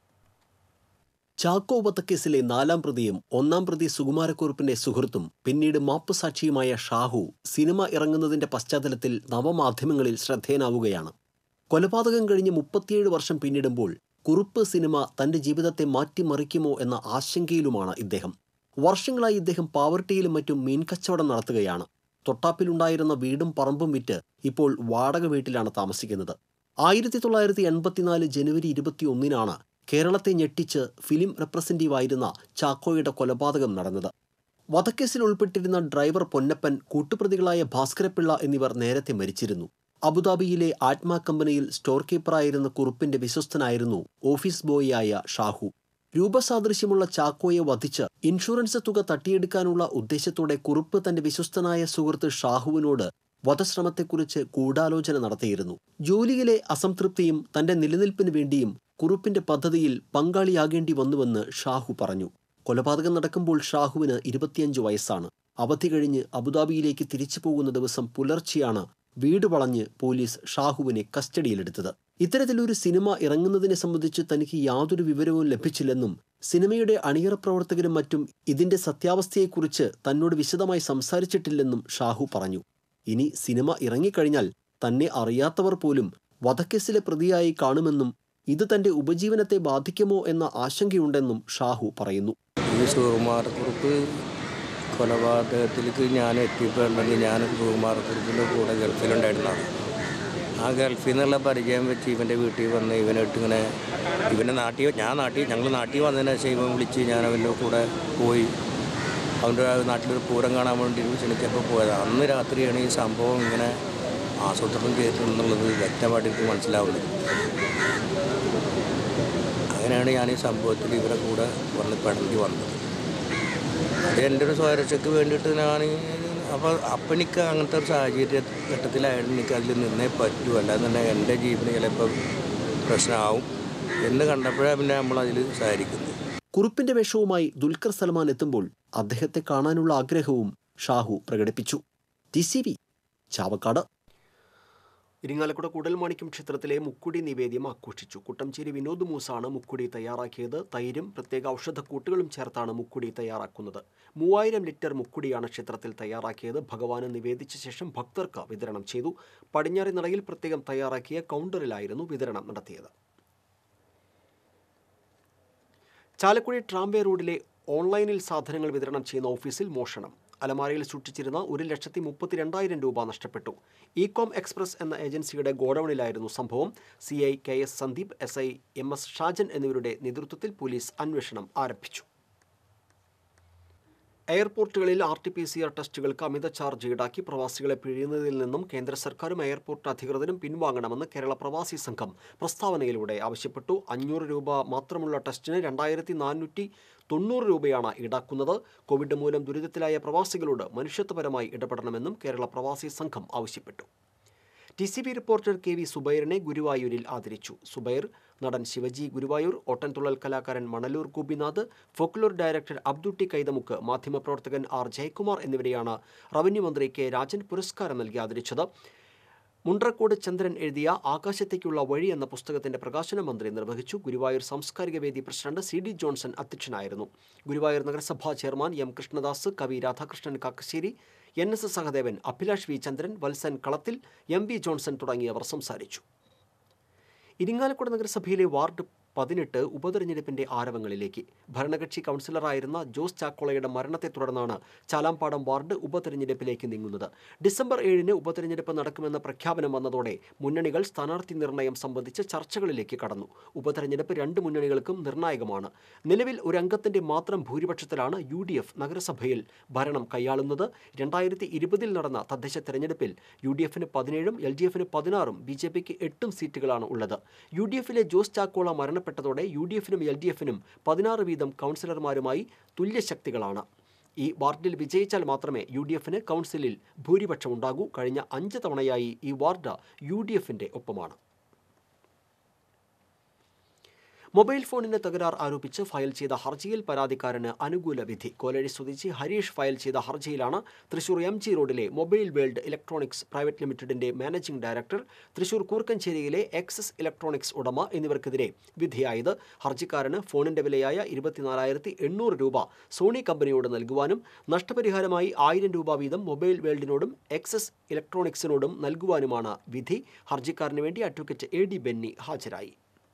ചാക്കോ വധക്കേസിലെ നാലാം പ്രതിയും ഒന്നാം പ്രതി സുകുമാരക്കുറുപ്പിന്റെ സുഹൃത്തും പിന്നീട് മാപ്പുസാക്ഷിയുമായ ഷാഹു സിനിമ ഇറങ്ങുന്നതിന്റെ പശ്ചാത്തലത്തിൽ നവമാധ്യമങ്ങളിൽ ശ്രദ്ധേയനാവുകയാണ് കൊലപാതകം കഴിഞ്ഞ് മുപ്പത്തിയേഴ് വർഷം പിന്നിടുമ്പോൾ കുറുപ്പ് സിനിമ തന്റെ ജീവിതത്തെ മാറ്റിമറിക്കുമോ എന്ന ആശങ്കയിലുമാണ് ഇദ്ദേഹം വർഷങ്ങളായി ഇദ്ദേഹം പാവർട്ടിയിലും മറ്റും മീൻ കച്ചവടം നടത്തുകയാണ് തൊട്ടാപ്പിലുണ്ടായിരുന്ന വീടും പറമ്പും വിറ്റ് ഇപ്പോൾ വാടക വീട്ടിലാണ് താമസിക്കുന്നത് ആയിരത്തി തൊള്ളായിരത്തി എൺപത്തിനാല് ജനുവരി ഇരുപത്തി ഒന്നിനാണ് കേരളത്തെ ഞെട്ടിച്ച് ഫിലിം റെപ്രസെന്റീവായിരുന്ന ചാക്കോയുടെ കൊലപാതകം നടന്നത് വധക്കേസിൽ ഉൾപ്പെട്ടിരുന്ന ഡ്രൈവർ പൊന്നപ്പൻ കൂട്ടുപ്രതികളായ ഭാസ്കരപിള്ള എന്നിവർ നേരത്തെ മരിച്ചിരുന്നു അബുദാബിയിലെ ആത്മാ കമ്പനിയിൽ സ്റ്റോർ കീപ്പറായിരുന്ന കുറുപ്പിന്റെ വിശ്വസ്തനായിരുന്നു ഓഫീസ് ബോയിയായ ഷാഹു രൂപസാദൃശ്യമുള്ള ചാക്കോയെ വധിച്ച് ഇൻഷുറൻസ് തുക തട്ടിയെടുക്കാനുള്ള ഉദ്ദേശത്തോടെ കുറുപ്പ് തന്റെ വിശ്വസ്തനായ സുഹൃത്ത് ഷാഹുവിനോട് വധശ്രമത്തെക്കുറിച്ച് ഗൂഢാലോചന നടത്തിയിരുന്നു ജോലിയിലെ അസംതൃപ്തിയും തന്റെ നിലനിൽപ്പിന് വേണ്ടിയും കുറുപ്പിന്റെ പദ്ധതിയിൽ പങ്കാളിയാകേണ്ടി വന്നുവെന്ന് ഷാഹു പറഞ്ഞു കൊലപാതകം നടക്കുമ്പോൾ ഷാഹുവിന് ഇരുപത്തിയഞ്ച് വയസ്സാണ് അവധി കഴിഞ്ഞ് അബുദാബിയിലേക്ക് തിരിച്ചു പോകുന്ന ദിവസം പുലർച്ചെയാണ് വീട് വളഞ്ഞ് പോലീസ് ഷാഹുവിനെ കസ്റ്റഡിയിലെടുത്തത് ഇത്തരത്തിലൊരു സിനിമ ഇറങ്ങുന്നതിനെ സംബന്ധിച്ച് തനിക്ക് യാതൊരു വിവരവും ലഭിച്ചില്ലെന്നും സിനിമയുടെ അണിയറ പ്രവർത്തകരും മറ്റും ഇതിന്റെ സത്യാവസ്ഥയെക്കുറിച്ച് തന്നോട് വിശദമായി സംസാരിച്ചിട്ടില്ലെന്നും ഷാഹു പറഞ്ഞു ഇനി സിനിമ ഇറങ്ങിക്കഴിഞ്ഞാൽ തന്നെ അറിയാത്തവർ പോലും വധക്കേസിലെ പ്രതിയായി കാണുമെന്നും ഇത് തന്റെ ഉപജീവനത്തെ ബാധിക്കുമോ എന്ന ആശങ്കയുണ്ടെന്നും ഷാഹു പറയുന്നു ഈ സുകുമാരക്കുറുപ്പ് കൊലപാതകത്തിലേക്ക് ഞാൻ എത്തിയപ്പോഴുണ്ടെങ്കിൽ ഞാൻ സുകുമാരക്കുറുപ്പിൻ്റെ കൂടെ ഗൾഫിലുണ്ടായിരുന്നതാണ് ആ ഗൾഫിൽ നിന്നുള്ള പരിചയം വെച്ച് ഇവൻ്റെ വീട്ടിൽ വന്ന് ഇവനായിട്ട് ഇങ്ങനെ ഇവൻ്റെ നാട്ടിൽ ഞാൻ നാട്ടിൽ ഞങ്ങൾ നാട്ടിൽ വന്നതിന് ശേഷം ഇവൻ വിളിച്ച് ഞാൻ അവൻ്റെ കൂടെ പോയി അവൻ്റെ നാട്ടിലൊരു പൂരം കാണാൻ വേണ്ടി ക്ഷണിച്ചപ്പോൾ പോയത് അന്ന് രാത്രിയാണ് ഈ സംഭവം ഇങ്ങനെ ആസൂത്രണം ചെയ്തിട്ടുണ്ടെന്നുള്ളത് വ്യക്തമായിട്ട് എനിക്ക് മനസ്സിലാവുന്നത് അങ്ങനെയാണ് ഞാൻ ഈ സംഭവത്തിൽ ഇവരെ കൂടെ വന്ന് പെടേണ്ടി വന്നത് അത് എൻ്റെ ഒരു സ്വരക്ഷയ്ക്ക് വേണ്ടിയിട്ട് ഞാൻ അപ്പോൾ അപ്പം എനിക്ക് അങ്ങനത്തെ ഒരു സാഹചര്യ ഘട്ടത്തിലായിരുന്നു എനിക്ക് അതിൽ നിന്നേ പറ്റൂ അല്ലാന്നുണ്ടെങ്കിൽ എൻ്റെ ജീവന് ചിലപ്പോൾ പ്രശ്നമാവും എന്ന് കണ്ടപ്പോഴാണ് പിന്നെ നമ്മൾ അതിൽ സഹകരിക്കുന്നത് കുറുപ്പിന്റെ വേഷവുമായി ദുൽഖർ സൽമാൻ എത്തുമ്പോൾ അദ്ദേഹത്തെ കാണാനുള്ള ആഗ്രഹവും ഷാഹു പ്രകടിപ്പിച്ചു T C V Chavakkad Irinjalakuda Koodalmanikyam ക്ഷേത്രത്തിലെ മുക്കുടി നിവേദ്യം ആഘോഷിച്ചു കുട്ടംചേരി വിനോദ് മൂസാണ് മുക്കുടി തയ്യാറാക്കിയത് തൈരും പ്രത്യേക ഔഷധക്കൂട്ടുകളും ചേർത്താണ് മുക്കുടി തയ്യാറാക്കുന്നത് മൂവായിരം ലിറ്റർ മുക്കുടിയാണ് ക്ഷേത്രത്തിൽ തയ്യാറാക്കിയത് ഭഗവാന് നിവേദിച്ച ശേഷം ഭക്തർക്ക് വിതരണം ചെയ്തു പടിഞ്ഞാറി നടയിൽ പ്രത്യേകം തയ്യാറാക്കിയ കൗണ്ടറിലായിരുന്നു വിതരണം നടത്തിയത് ചാലക്കുടി ട്രാംവേ റോഡിലെ ഓൺലൈനിൽ സാധനങ്ങൾ വിതരണം ചെയ്യുന്ന ഓഫീസിൽ മോഷണം അലമാരയിൽ സൂക്ഷിച്ചിരുന്ന ഒരു ലക്ഷത്തി മുപ്പത്തിരണ്ടായിരം രൂപ നഷ്ടപ്പെട്ടു ഇകോം എക്സ്പ്രസ് എന്ന ഏജൻസിയുടെ ഗോഡൌണിലായിരുന്നു സംഭവം C I K S Sandeep S I M S Shajan എന്നിവരുടെ നേതൃത്വത്തിൽ പോലീസ് അന്വേഷണം ആരംഭിച്ചു എയർപോർട്ടുകളിൽ R T P C R ടെസ്റ്റുകൾക്ക് അമിത ചാർജ് ഈടാക്കി പ്രവാസികളെ പിഴിയുന്നതിൽ നിന്നും കേന്ദ്ര സർക്കാരും എയർപോർട്ട് അധികൃതരും പിൻവാങ്ങണമെന്ന് കേരള പ്രവാസി സംഘം പ്രസ്താവനയിലൂടെ ആവശ്യപ്പെട്ടു അഞ്ഞൂറ് രൂപ മാത്രമുള്ള ടെസ്റ്റിന് രണ്ടായിരത്തി നാനൂറ്റി തൊണ്ണൂറ് രൂപയാണ് ഈടാക്കുന്നത് കോവിഡ് മൂലം ദുരിതത്തിലായ പ്രവാസികളോട് മനുഷ്യത്വപരമായി ഇടപെടണമെന്നും കേരള പ്രവാസി സംഘം ആവശ്യപ്പെട്ടു T C B reporter K V സുബൈറിനെ ഗുരുവായൂരിൽ ആദരിച്ചു സുബൈർ നടൻ ശിവജി ഗുരുവായൂർ ഓട്ടൻതുള്ളൽ കലാകാരൻ മണലൂർ ഗോപിനാഥ് ഫോക്ലോർ ഡയറക്ടർ അബ്ദുട്ടി കൈതമുക്ക് മാധ്യമപ്രവർത്തകൻ ആർ ജയകുമാർ എന്നിവരെയാണ് റവന്യൂ മന്ത്രി കെ രാജൻ പുരസ്കാരം നൽകി ആദരിച്ചത് മുണ്ട്രക്കോട് ചന്ദ്രൻ എഴുതിയ ആകാശത്തേക്കുള്ള വഴി എന്ന പുസ്തകത്തിന്റെ പ്രകാശനം മന്ത്രി നിർവഹിച്ചു ഗുരുവായൂർ സാംസ്കാരിക വേദി പ്രസിഡന്റ് സി ഡി ജോൺസൺ അധ്യക്ഷനായിരുന്നു ഗുരുവായൂർ നഗരസഭാ ചെയർമാൻ എം കൃഷ്ണദാസ് കവി Radhakrishnan Kakkassery N S S Sahadevan Abhilash V Chandran Valsan Kalathil M V Johnson തുടങ്ങിയവർ സംസാരിച്ചു ഇരിങ്ങാലക്കുട നഗരസഭയിലെ വാർഡ് പതിനെട്ട് ഉപതെരഞ്ഞെടുപ്പിന്റെ ആരവങ്ങളിലേക്ക് ഭരണകക്ഷി കൗൺസിലറായിരുന്ന ജോസ് ചാക്കോളയുടെ മരണത്തെ തുടർന്നാണ് ചാലാമ്പാടം വാർഡ് ഉപതെരഞ്ഞെടുപ്പിലേക്ക് നീങ്ങുന്നത് ഡിസംബർ ഏഴിന് ഉപതെരഞ്ഞെടുപ്പ് നടക്കുമെന്ന പ്രഖ്യാപനം വന്നതോടെ മുന്നണികൾ സ്ഥാനാർത്ഥി നിർണയം സംബന്ധിച്ച് ചർച്ചകളിലേക്ക് കടന്നു ഉപതെരഞ്ഞെടുപ്പ് രണ്ട് മുന്നണികൾക്കും നിർണായകമാണ് നിലവിൽ ഒരു അംഗത്തിന്റെ മാത്രം ഭൂരിപക്ഷത്തിലാണ് യു ഡി എഫ് നഗരസഭയിൽ ഭരണം കൈയാളുന്നത് രണ്ടായിരത്തി ഇരുപതിൽ നടന്ന തദ്ദേശ തെരഞ്ഞെടുപ്പിൽ യു ഡി എഫിന് പതിനേഴും എൽ ഡി എഫിന് പതിനാറും ബി ജെ പിക്ക് എട്ടും സീറ്റുകളാണ് ഉള്ളത് യു ഡി എഫിലെ ജോസ് ചാക്കോള മരണപ്പെട്ടതോടെ യു ഡി എഫിനും എൽ ഡി എഫിനും പതിനാറ് വീതം കൗൺസിലർമാരുമായി തുല്യശക്തികളാണ് ഈ വാർഡിൽ വിജയിച്ചാൽ മാത്രമേ യു ഡി എഫിന് കൗൺസിലിൽ ഭൂരിപക്ഷമുണ്ടാകൂ കഴിഞ്ഞ അഞ്ച് തവണയായി ഈ വാർഡ് യു ഡി എഫിന്റെ ഒപ്പമാണ് മൊബൈൽ ഫോണിന് തകരാർ ആരോപിച്ച് ഫയൽ ചെയ്ത ഹർജിയിൽ പരാതിക്കാരന് അനുകൂല വിധി കോലഴി സ്വദേശി ഹരീഷ് ഫയൽ ചെയ്ത ഹർജിയിലാണ് തൃശൂർ എം ജി റോഡിലെ മൊബൈൽ വേൾഡ് ഇലക്ട്രോണിക്സ് പ്രൈവറ്റ് ലിമിറ്റഡിന്റെ മാനേജിംഗ് ഡയറക്ടർ തൃശൂർ കൂർക്കഞ്ചേരിയിലെ എക്സസ് ഇലക്ട്രോണിക്സ് ഉടമ എന്നിവർക്കെതിരെ വിധിയായത് ഹർജിക്കാരന് ഫോണിന്റെ വിലയായ ഇരുപത്തിനാലായിരത്തി എണ്ണൂറ് രൂപ സോണി കമ്പനിയോട് നൽകുവാനും നഷ്ടപരിഹാരമായി ആയിരം രൂപ വീതം മൊബൈൽ വേൾഡിനോടും എക്സസ് ഇലക്ട്രോണിക്സിനോടും നൽകുവാനുമാണ് വിധി ഹർജിക്കാരന് വേണ്ടി അഡ്വക്കേറ്റ് എ ഡി ബെന്നി ഹാജരായി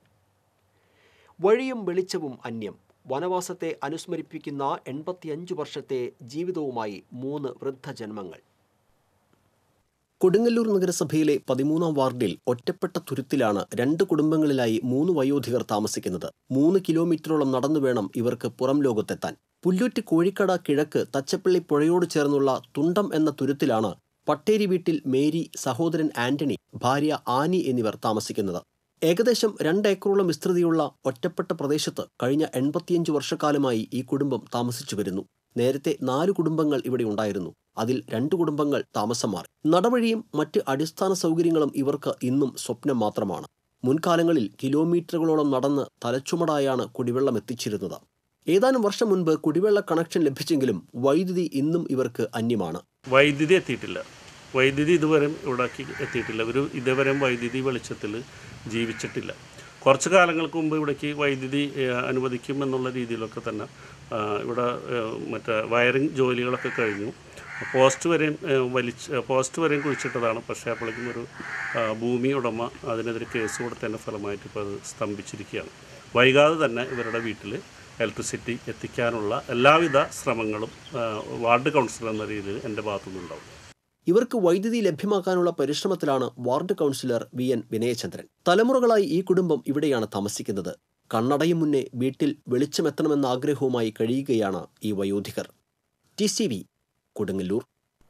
വഴിയും വെളിച്ചവും അന്യം വനവാസത്തെ അനുസ്മരിപ്പിക്കുന്ന എൺപത്തിയഞ്ച് വർഷത്തെ ജീവിതവുമായി മൂന്ന് വൃദ്ധജന്മങ്ങൾ കൊടുങ്ങല്ലൂർ നഗരസഭയിലെ പതിമൂന്നാം വാർഡിൽ ഒറ്റപ്പെട്ട തുരുത്തിലാണ് രണ്ട് കുടുംബങ്ങളിലായി മൂന്ന് വയോധികർ താമസിക്കുന്നത് മൂന്ന് കിലോമീറ്ററോളം നടന്നു വേണം ഇവർക്ക് പുറം ലോകത്തെത്താൻ പുല്ലൂറ്റ് കോഴിക്കട കിഴക്ക് തച്ചപ്പള്ളി പുഴയോട് ചേർന്നുള്ള തുണ്ടം എന്ന തുരുത്തിലാണ് പട്ടേരി വീട്ടിൽ മേരി സഹോദരൻ ആന്റണി ഭാര്യ ആനി എന്നിവർ താമസിക്കുന്നത് ഏകദേശം രണ്ട് ഏക്കറോളം വിസ്തൃതിയുള്ള ഒറ്റപ്പെട്ട പ്രദേശത്ത് കഴിഞ്ഞ എൺപത്തിയഞ്ച് വർഷക്കാലമായി ഈ കുടുംബം താമസിച്ചു വരുന്നു നേരത്തെ നാല് കുടുംബങ്ങൾ ഇവിടെ ഉണ്ടായിരുന്നു അതിൽ രണ്ട് കുടുംബങ്ങൾ താമസം മാറി നടവഴിയും മറ്റ് അടിസ്ഥാന സൗകര്യങ്ങളും ഇവർക്ക് ഇന്നും സ്വപ്നം മാത്രമാണ് മുൻകാലങ്ങളിൽ കിലോമീറ്ററുകളോളം നടന്ന് തലച്ചുമടായാണ് കുടിവെള്ളം എത്തിച്ചിരുന്നത് ഏതാനും വർഷം മുൻപ് കുടിവെള്ള കണക്ഷൻ ലഭിച്ചെങ്കിലും വൈദ്യുതി ഇന്നും ഇവർക്ക് അന്യമാണ് വൈദ്യുതി എത്തിയിട്ടില്ല വൈദ്യുതി ഇതുവരെ ഇവിടേക്ക് എത്തിയിട്ടില്ല ഒരു ഇതുവരെ വൈദ്യുതി വെളിച്ചത്തിൽ ജീവിച്ചിട്ടില്ല കുറച്ച് കാലങ്ങൾക്ക് മുമ്പ് ഇവിടേക്ക് വൈദ്യുതി ഏഹ്, അനുവദിക്കും എന്നുള്ള രീതിയിലൊക്കെ തന്നെ ആ, ഇവിടെ ഏഹ്, മറ്റേ വയറിംഗ് ജോലികളൊക്കെ കഴിഞ്ഞു പോസ്റ്റ് വരെയും ഏഹ്, വലിച്ച് പോസ്റ്റ് വരെയും കുഴിച്ചിട്ടതാണ് പക്ഷേ അപ്പോഴേക്കും ഒരു ആ, ഭൂമി ഉടമ അതിനെതിരെ കേസ് കൊടുത്തതിൻ്റെ ഫലമായിട്ട് ഇപ്പോൾ അത് സ്തംഭിച്ചിരിക്കുകയാണ് വൈകാതെ തന്നെ ഇവരുടെ വീട്ടിൽ ഇലക്ട്രിസിറ്റി എത്തിക്കാനുള്ള എല്ലാവിധ ശ്രമങ്ങളും ആ, വാർഡ് കൗൺസിലർ എന്ന രീതിയിൽ എൻ്റെ ഭാഗത്തുനിന്നുണ്ടാവും ഇവർക്ക് വൈദ്യുതി ലഭ്യമാക്കാനുള്ള പരിശ്രമത്തിലാണ് ward councillor V N Vinayachandran തലമുറകളായി ഈ കുടുംബം ഇവിടെയാണ് താമസിക്കുന്നത് കണ്ണടയും മുന്നേ വീട്ടിൽ വെളിച്ചമെത്തണമെന്ന ആഗ്രഹവുമായി കഴിയുകയാണ് ഈ വയോധികർ T C V Kodungallur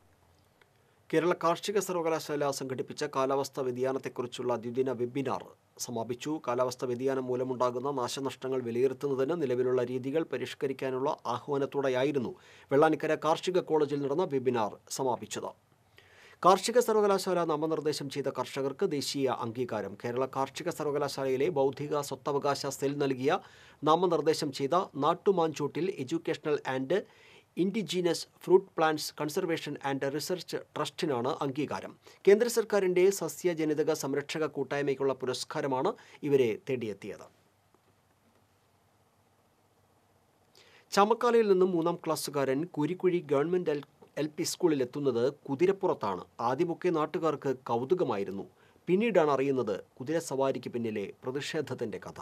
Kerala കാർഷിക സർവകലാശാല സംഘടിപ്പിച്ച കാലാവസ്ഥാ വ്യതിയാനത്തെക്കുറിച്ചുള്ള ദ്വിദിന വെബിനാർ സമാപിച്ചു കാലാവസ്ഥാ വ്യതിയാനം മൂലമുണ്ടാകുന്ന നാശനഷ്ടങ്ങൾ വിലയിരുത്തുന്നതിന് നിലവിലുള്ള രീതികൾ പരിഷ്കരിക്കാനുള്ള ആഹ്വാനത്തോടെയായിരുന്നു വെള്ളാനിക്കര കാർഷിക കോളേജിൽ നടന്ന വെബിനാർ സമാപിച്ചത് കാർഷിക സർവകലാശാല നാമനിർദ്ദേശം ചെയ്ത കർഷകർക്ക് ദേശീയ അംഗീകാരം കേരള കാർഷിക സർവകലാശാലയിലെ ബൗദ്ധിക സ്വത്തവകാശ സെൽ നൽകിയ നാമനിർദ്ദേശം ചെയ്ത നാട്ടുമാഞ്ചൂട്ടിൽ educational and indigenous fruit plants conservation and research ട്രസ്റ്റിനാണ് അംഗീകാരം കേന്ദ്ര സർക്കാരിൻ്റെ സസ്യജനിതക സംരക്ഷക കൂട്ടായ്മയ്ക്കുള്ള പുരസ്കാരമാണ് ഇവരെ തേടിയെത്തിയത് ചമക്കാലയിൽ നിന്നും മൂന്നാം ക്ലാസ്സുകാരൻ Kurikkuzhi government L L P സ്കൂളിൽ എത്തുന്നത് കുതിരപ്പുറത്താണ് ആദ്യമൊക്കെ നാട്ടുകാർക്ക് കൗതുകമായിരുന്നു പിന്നീടാണ് അറിയുന്നത് കുതിരസവാരിക്ക് പിന്നിലെ പ്രതിഷേധത്തിന്റെ കഥ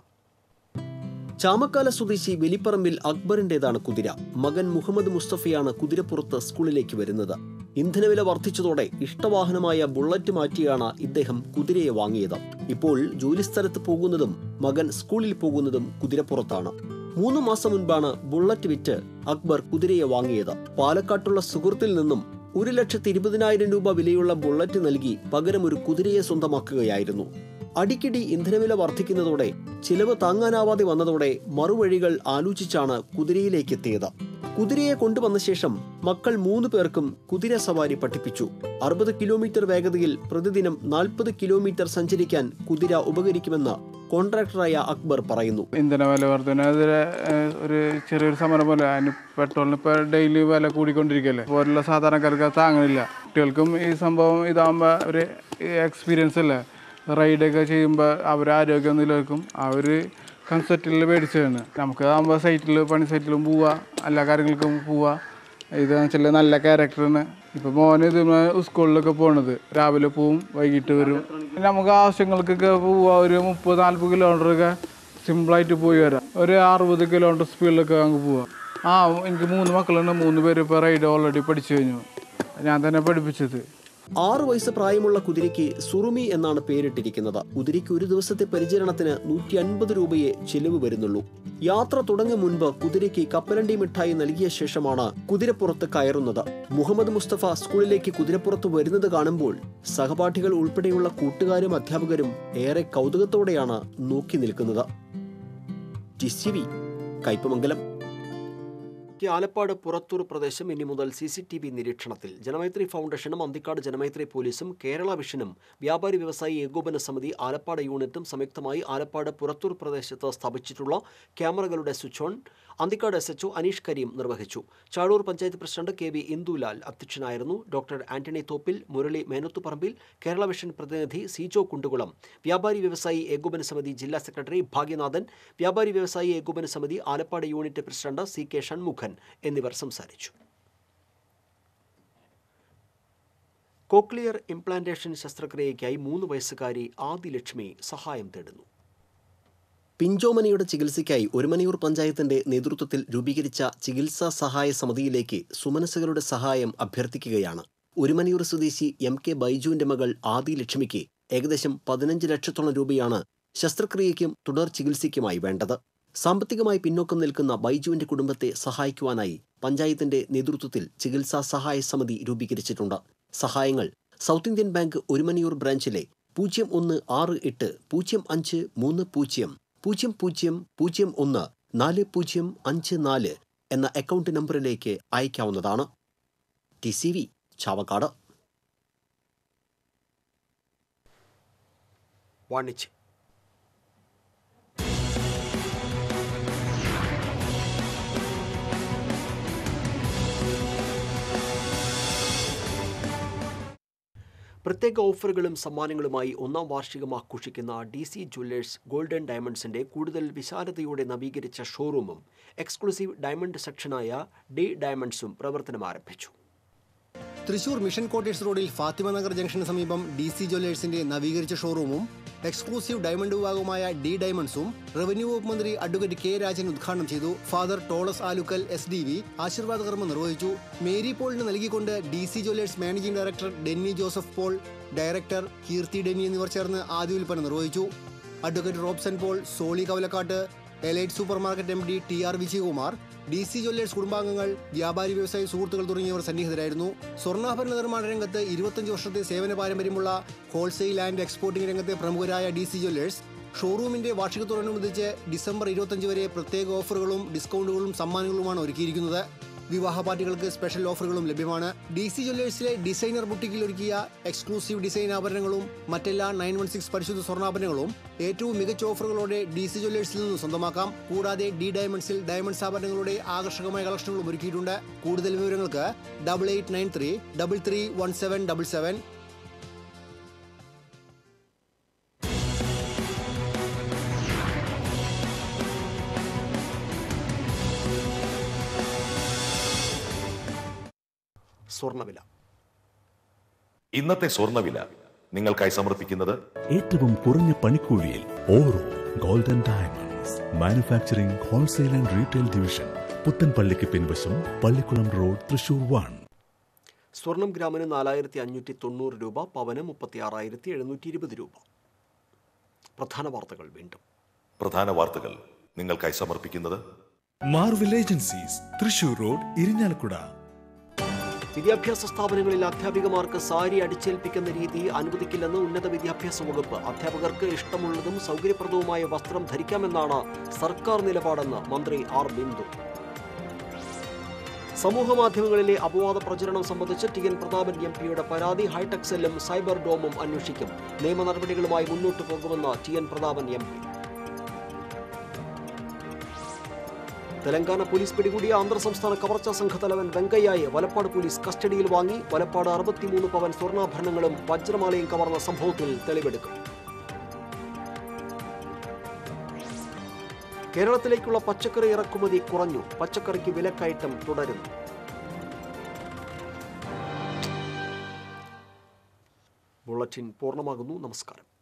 ചാമക്കാല സ്വദേശി വെലിപ്പറമ്പിൽ അക്ബറിന്റേതാണ് കുതിര മകൻ മുഹമ്മദ് മുസ്തഫയാണ് കുതിരപ്പുറത്ത് സ്കൂളിലേക്ക് വരുന്നത് ഇന്ധനവില വർദ്ധിച്ചതോടെ ഇഷ്ടവാഹനമായ ബുള്ളറ്റ് മാറ്റിയാണ് ഇദ്ദേഹം കുതിരയെ വാങ്ങിയത് ഇപ്പോൾ ജോലിസ്ഥലത്ത് പോകുന്നതും മകൻ സ്കൂളിൽ പോകുന്നതും കുതിരപ്പുറത്താണ് മൂന്ന് മാസം മുൻപാണ് ബുള്ളറ്റ് വിറ്റ് അക്ബർ കുതിരയെ വാങ്ങിയത് പാലക്കാട്ടുള്ള സുഹൃത്തിൽ നിന്നും ഒരു ലക്ഷത്തി ഇരുപതിനായിരം രൂപ വിലയുള്ള ബുള്ളറ്റ് നൽകി പകരം ഒരു കുതിരയെ സ്വന്തമാക്കുകയായിരുന്നു അടിക്കടി ഇന്ധനവില വർദ്ധിക്കുന്നതോടെ ചിലവ് താങ്ങാനാവാതെ വന്നതോടെ മറുവഴികൾ ആലോചിച്ചാണ് കുതിരയിലേക്ക് എത്തിയത് കുതിരയെ കൊണ്ടുവന്ന ശേഷം മക്കൾ മൂന്ന് പേർക്കും കുതിര സവാരി പഠിപ്പിച്ചു അറുപത് കിലോമീറ്റർ വേഗതയിൽ പ്രതിദിനം നാൽപ്പത് കിലോമീറ്റർ സഞ്ചരിക്കാൻ കുതിര ഉപകരിക്കുമെന്ന് കോൺട്രാക്ടറായ അക്ബർ പറയുന്നു ഇന്ധന വില വർധനതിരെ ഒരു ചെറിയൊരു സമരം പോലെ അതിന് പെട്രോളിന് ഇപ്പോൾ ഡെയിലി വില കൂടിക്കൊണ്ടിരിക്കുകയല്ലേ പോലുള്ള സാധാരണക്കാർക്ക് അത് താങ്ങണില്ല കുട്ടികൾക്കും ഈ സംഭവം ഇതാകുമ്പോൾ ഒരു എക്സ്പീരിയൻസ് അല്ലേ റൈഡൊക്കെ ചെയ്യുമ്പോൾ അവർ ആരോഗ്യം നിലനിൽക്കും ആ ഒരു കൺസെപ്റ്റിൽ മേടിച്ചതാണ് നമുക്ക് ആകുമ്പോൾ സൈറ്റിൽ പണി സൈറ്റിലും പോവുക എല്ലാ കാര്യങ്ങൾക്കും പോവുക ഇതെന്ന് വെച്ചാൽ നല്ല ക്യാരക്ടറാണ് ഇപ്പം മോന് ഇത് സ്കൂളിലൊക്കെ പോണത് രാവിലെ പോവും വൈകിട്ട് വരും നമുക്ക് ആവശ്യങ്ങൾക്കൊക്കെ പോവുക ഒരു മുപ്പത് നാൽപ്പത് കിലോമീറ്ററൊക്കെ സിമ്പിളായിട്ട് പോയി വരാം ഒരു അറുപത് കിലോമീറ്റർ സ്പീഡിലൊക്കെ അങ്ങ് പോവാം ആ എനിക്ക് മൂന്ന് മക്കളുണ്ട് മൂന്ന് പേര് ഇപ്പോൾ റൈഡ് ഓൾറെഡി പഠിച്ചു കഴിഞ്ഞു ഞാൻ തന്നെ പഠിപ്പിച്ചത് ആറു വയസ്സ് പ്രായമുള്ള കുതിരയ്ക്ക് സുറുമി എന്നാണ് പേരിട്ടിരിക്കുന്നത് കുതിരയ്ക്ക് ഒരു ദിവസത്തെ പരിചരണത്തിന് നൂറ്റി അൻപത് രൂപയെ ചെലവ് വരുന്നുള്ളൂ യാത്ര തുടങ്ങും മുൻപ് കുതിരയ്ക്ക് കപ്പലണ്ടി മിഠായി നൽകിയ ശേഷമാണ് കുതിരപ്പുറത്ത് കയറുന്നത് മുഹമ്മദ് മുസ്തഫ സ്കൂളിലേക്ക് കുതിരപ്പുറത്ത് വരുന്നത് കാണുമ്പോൾ സഹപാഠികൾ ഉൾപ്പെടെയുള്ള കൂട്ടുകാരും അധ്യാപകരും ഏറെ കൗതുകത്തോടെയാണ് നോക്കി നിൽക്കുന്നത് ടിസിവി കയ്പമംഗലം ആലപ്പാട് പുറത്തൂർ പ്രദേശം ഇനി മുതൽ സി സി ടി വി നിരീക്ഷണത്തിൽ ജനമൈത്രി ഫൗണ്ടേഷനും അന്തിക്കാട് ജനമൈത്രി പോലീസും കേരള വിഷനും വ്യാപാരി വ്യവസായി ഏകോപന സമിതി ആലപ്പാട് യൂണിറ്റും സംയുക്തമായി ആലപ്പാട് പുറത്തൂർ പ്രദേശത്ത് സ്ഥാപിച്ചിട്ടുള്ള ക്യാമറകളുടെ switch on Anthikad S H O Aneesh Kareem നിർവഹിച്ചു Chazhur panchayat president K V Indulal അധ്യക്ഷനായിരുന്നു doctor Antony Thoppil Murali Menathuparambil Kerala vision പ്രതിനിധി സിജോ കുണ്ടുകുളം വ്യാപാരി വ്യവസായി ഏകോപന സമിതി ജില്ലാ സെക്രട്ടറി ഭാഗ്യനാഥൻ വ്യാപാരി വ്യവസായി ഏകോപന സമിതി Alappad unit president C K Shanmughan എന്നിവർ സംസാരിച്ചു കോക്ലിയർ ഇംപ്ലാന്റേഷൻ ശസ്ത്രക്രിയയ്ക്കായി മൂന്ന് വയസ്സുകാരി ആദിലക്ഷ്മി സഹായം തേടുന്നു പിഞ്ചോമനിയുടെ ചികിത്സയ്ക്കായി ഒരുമനയൂർ പഞ്ചായത്തിന്റെ നേതൃത്വത്തിൽ രൂപീകരിച്ച ചികിത്സാ സഹായ സമിതിയിലേക്ക് സുമനസുകളുടെ സഹായം അഭ്യർത്ഥിക്കുകയാണ് ഒരുമനയൂർ സ്വദേശി എം കെ ബൈജുവിന്റെ മകൾ ആദി ലക്ഷ്മിക്ക് ഏകദേശം പതിനഞ്ച് ലക്ഷത്തോളം രൂപയാണ് ശസ്ത്രക്രിയയ്ക്കും തുടർ ചികിത്സയ്ക്കുമായി വേണ്ടത് സാമ്പത്തികമായി പിന്നോക്കം നിൽക്കുന്ന ബൈജുവിന്റെ കുടുംബത്തെ സഹായിക്കുവാനായി പഞ്ചായത്തിന്റെ നേതൃത്വത്തിൽ ചികിത്സാ സഹായ സമിതി രൂപീകരിച്ചിട്ടുണ്ട് സഹായങ്ങൾ സൗത്ത് ഇന്ത്യൻ ബാങ്ക് ഒരുമനിയൂർ ബ്രാഞ്ചിലെ പൂജ്യം ഒന്ന് ആറ് എട്ട് പൂജ്യം അഞ്ച് മൂന്ന് പൂജ്യം പൂജ്യം പൂജ്യം പൂജ്യം ഒന്ന് നാല് പൂജ്യം അഞ്ച് നാല് എന്ന അക്കൗണ്ട് നമ്പറിലേക്ക് അയക്കാവുന്നതാണ് ടി സി വി ചാവക്കാട് വാണിജ്യം പ്രത്യേക ഓഫറുകളും സമ്മാനങ്ങളുമായി ഒന്നാം വാർഷികം ആഘോഷിക്കുന്ന ഡി സി ജ്വല്ലേഴ്സ് ഗോൾഡൻ ഡയമണ്ട്സിന്റെ കൂടുതൽ വിശാലതയോടെ നവീകരിച്ച ഷോറൂമും എക്സ്ക്ലൂസീവ് ഡയമണ്ട് സെക്ഷനായ ഡി ഡയമണ്ട്സും പ്രവർത്തനം ആരംഭിച്ചു Thrissur mission quarters road Fatima Nagar ജംഗ്ഷന് സമീപം ഡി സി ജ്വല്ലേഴ്സിന്റെ നവീകരിച്ച ഷോറൂമും എക്സ്ക്ലൂസീവ് ഡയമണ്ട് വിഭാഗമായ ഡി ഡയമണ്ട്സും റവന്യൂ വകുപ്പ് മന്ത്രി അഡ്വക്കേറ്റ് കെ രാജൻ ഉദ്ഘാടനം ചെയ്തു father Tolas Alukkal S D V ആശീർവാദ കർമ്മം നിർവഹിച്ചു മേരി പോളിന് നൽകിക്കൊണ്ട് D C jewellers managing director Denny Joseph Paul director Keerthi Denny എന്നിവർ ചേർന്ന് ആദ്യ വിൽപ്പന നിർവഹിച്ചു advocate Robson Paul Solly Kavalakkad elite supermarket M D T R Vijayakumar D C jewellers കുടുംബാംഗങ്ങൾ വ്യാപാരി വ്യവസായ സുഹൃത്തുക്കൾ തുടങ്ങിയവർ സന്നിഹിതരായിരുന്നു സ്വർണ്ണാഭരണ നിർമ്മാണ രംഗത്ത് ഇരുപത്തഞ്ച് വർഷത്തെ സേവന പാരമ്പര്യമുള്ള ഹോൾസെയിൽ ആൻഡ് എക്സ്പോർട്ടിംഗ് രംഗത്തെ പ്രമുഖരായ ഡി സി ജ്വല്ലേഴ്സ് ഷോറൂമിന്റെ വാർഷികത്തോടനുബന്ധിച്ച് ഡിസംബർ ഇരുപത്തഞ്ച് വരെ പ്രത്യേക ഓഫറുകളും ഡിസ്കൗണ്ടുകളും സമ്മാനങ്ങളുമാണ് ഒരുക്കിയിരിക്കുന്നത് വിവാഹ പാർട്ടികൾക്ക് സ്പെഷ്യൽ ഓഫറുകളും ലഭ്യമാണ് ഡി സി ജ്വല്ലേഴ്സിലെ ഡിസൈനർ ബുട്ടിക്കിൽ ഒരുക്കിയ എക്സ്ക്ലൂസീവ് ഡിസൈൻ ആഭരണങ്ങളും മറ്റെല്ലാ നയൻ വൺ സിക്സ് പരിശുദ്ധ സ്വർണ്ണാഭരണങ്ങളും ഏറ്റവും മികച്ച ഓഫറുകളോടെ ഡി സി ജ്വല്ലേഴ്സിൽ നിന്ന് സ്വന്തമാക്കാം കൂടാതെ ഡി ഡയമണ്ട്സിൽ ഡയമണ്ട്സ് ആഭരണങ്ങളുടെ ആകർഷകമായ കളക്ഷനുകളും ഒരുക്കിയിട്ടുണ്ട് കൂടുതൽ വിവരങ്ങൾക്ക് double eight nine three double three one seven double seven സ്വർണ്ണവില ഇന്നത്തെ സ്വർണ്ണവില നിങ്ങൾക്കായി സമർപ്പിക്കുന്നത് ഏറ്റവും കുറഞ്ഞ പണിക്കൂലിയിൽ ഓരോ golden diamonds manufacturing wholesale and retail division പുത്തൻപള്ളിക്ക് പിൻവശം പള്ളിക്കുളം റോഡ് തൃശൂർ വൺ സ്വർണം ഗ്രാമിന് നാലായിരത്തി അഞ്ഞൂറ്റി തൊണ്ണൂറ് രൂപ പവന് മുപ്പത്തി ആറായിരത്തി എഴുന്നൂറ്റി ഇരുപത് രൂപ പ്രധാന വാർത്തകൾ വീണ്ടും പ്രധാന വാർത്തകൾ നിങ്ങൾക്കായി സമർപ്പിക്കുന്നത് മാർവിൽ ഏജൻസീസ് തൃശൂർ റോഡ് ഇരിഞ്ഞാലക്കുട വിദ്യാഭ്യാസ സ്ഥാപനങ്ങളിൽ അധ്യാപികമാർക്ക് സാരി അടിച്ചേൽപ്പിക്കുന്ന രീതി അനുവദിക്കില്ലെന്ന് ഉന്നത വിദ്യാഭ്യാസ വകുപ്പ് അധ്യാപകർക്ക് ഇഷ്ടമുള്ളതും സൗകര്യപ്രദവുമായ വസ്ത്രം ധരിക്കാമെന്നാണ് സർക്കാർ നിലപാടെന്ന് മന്ത്രി ആർ ബിന്ദു സമൂഹ മാധ്യമങ്ങളിലെ അപവാദ പ്രചരണം സംബന്ധിച്ച് ടി എൻ പ്രതാപൻ എം പിയുടെ പരാതി ഹൈടെക് സെല്ലും സൈബർ ഡോമും അന്വേഷിക്കും നിയമ നടപടികളുമായി മുന്നോട്ടു പോകുമെന്ന് T N Prathapan M P Telangana police പിടികൂടിയ അന്തർ സംസ്ഥാന കവർച്ചാ സംഘത്തലവൻ വെങ്കയ്യായെ വലപ്പാട് പോലീസ് കസ്റ്റഡിയിൽ വാങ്ങി വലപ്പാട് അറുപത്തിമൂന്ന് പവൻ സ്വർണ്ണാഭരണങ്ങളും വജ്രമാലയും കവർന്ന സംഭവത്തിൽ തെളിവെടുക്കും കേരളത്തിലേക്കുള്ള പച്ചക്കറി ഇറക്കുമതി കുറഞ്ഞു പച്ചക്കറിക്ക് വിലക്കയറ്റം തുടരുന്നു ബുള്ളറ്റിൻ പൂർണ്ണമാകുന്നു നമസ്കാരം